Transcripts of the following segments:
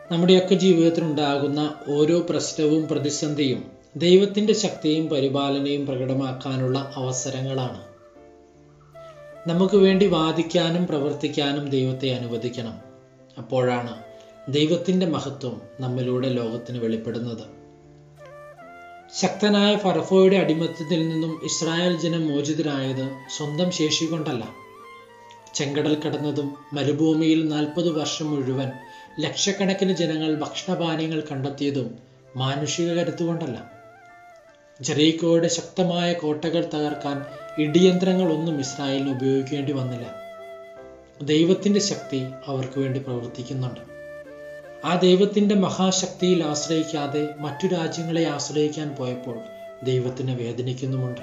നമ്മുടെയൊക്കെ ജീവിതത്തിലുണ്ടാകുന്ന ഓരോ പ്രശ്നവും പ്രതിസന്ധിയും ദൈവത്തിൻ്റെ ശക്തിയും പരിപാലനയും പ്രകടമാക്കാനുള്ള അവസരങ്ങളാണ് നമുക്ക് വേണ്ടി വാദിക്കാനും പ്രവർത്തിക്കാനും ദൈവത്തെ അനുവദിക്കണം അപ്പോഴാണ് ദൈവത്തിൻ്റെ മഹത്വം നമ്മിലൂടെ ലോകത്തിന് വെളിപ്പെടുന്നത് ശക്തനായ ഫറഫോയുടെ അടിമത്തത്തിൽ നിന്നും ഇസ്രായേൽ ജനം മോചിതരായത് സ്വന്തം ശേഷി കൊണ്ടല്ല ചെങ്കടൽ കടന്നതും മരുഭൂമിയിൽ നാൽപ്പത് വർഷം മുഴുവൻ ലക്ഷക്കണക്കിന് ജനങ്ങൾ ഭക്ഷണപാനീയങ്ങൾ കണ്ടെത്തിയതും മാനുഷിക കരുത്തുകൊണ്ടല്ല ജെറീക്കോയുടെ ശക്തമായ കോട്ടകൾ തകർക്കാൻ ഇടിയന്ത്രങ്ങളൊന്നും ഇസ്രായേലിന് ഉപയോഗിക്കേണ്ടി വന്നില്ല ദൈവത്തിന്റെ ശക്തി അവർക്ക് വേണ്ടി പ്രവർത്തിക്കുന്നുണ്ട് ആ ദൈവത്തിന്റെ മഹാശക്തിയിൽ ആശ്രയിക്കാതെ മറ്റു രാജ്യങ്ങളെ ആശ്രയിക്കാൻ പോയപ്പോൾ ദൈവത്തിന് വേദനിക്കുന്നുമുണ്ട്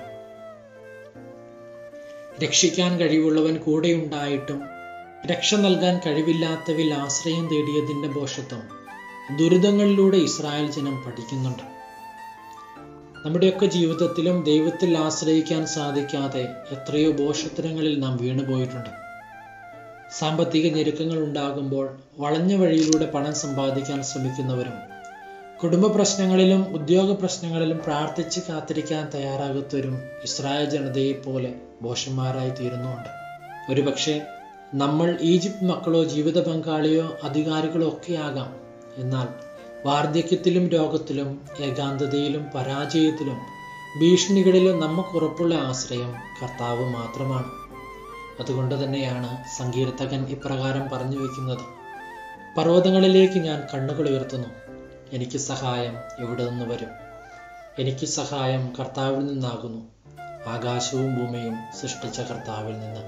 രക്ഷിക്കാൻ കഴിവുള്ളവൻ കൂടെയുണ്ടായിട്ടും രക്ഷ നൽകാൻ കഴിവില്ലാത്തവിൽ ആശ്രയം തേടിയതിന്റെ ദോഷത്വം ദുരിതങ്ങളിലൂടെ ഇസ്രായേൽ ജനം പഠിക്കുന്നുണ്ട് നമ്മുടെയൊക്കെ ജീവിതത്തിലും ദൈവത്തിൽ ആശ്രയിക്കാൻ സാധിക്കാതെ എത്രയോ ദോഷത്തരങ്ങളിൽ നാം വീണുപോയിട്ടുണ്ട് സാമ്പത്തിക ഞെരുക്കങ്ങൾ ഉണ്ടാകുമ്പോൾ വളഞ്ഞ വഴിയിലൂടെ പണം സമ്പാദിക്കാൻ ശ്രമിക്കുന്നവരും കുടുംബ പ്രശ്നങ്ങളിലും ഉദ്യോഗ പ്രശ്നങ്ങളിലും പ്രാർത്ഥിച്ച് കാത്തിരിക്കാൻ തയ്യാറാകാത്തവരും ഇസ്രായേൽ ജനതയെ പോലെ ബോഷന്മാരായി തീരുന്നുണ്ട് ഒരുപക്ഷെ നമ്മൾ ഈജിപ്ത് മക്കളോ ജീവിത പങ്കാളിയോ അധികാരികളോ ഒക്കെ ആകാം എന്നാൽ വാർദ്ധക്യത്തിലും രോഗത്തിലും ഏകാന്തതയിലും പരാജയത്തിലും ഭീഷണികളിലും നമുക്കുറപ്പുള്ള ആശ്രയം കർത്താവ് മാത്രമാണ് അതുകൊണ്ട് തന്നെയാണ് സങ്കീർത്തകൻ ഇപ്രകാരം പറഞ്ഞു വയ്ക്കുന്നത് പർവ്വതങ്ങളിലേക്ക് ഞാൻ കണ്ണുകൾ ഉയർത്തുന്നു എനിക്ക് സഹായം എവിടെ നിന്ന് വരും എനിക്ക് സഹായം കർത്താവിൽ നിന്നാകുന്നു ആകാശവും ഭൂമിയും സൃഷ്ടിച്ച കർത്താവിൽ നിന്ന്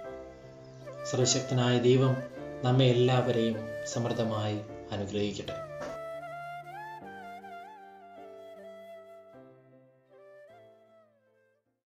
സർവശക്തനായ ദൈവം നമ്മെ എല്ലാവരെയും സമൃദ്ധമായി അനുഗ്രഹിക്കട്ടെ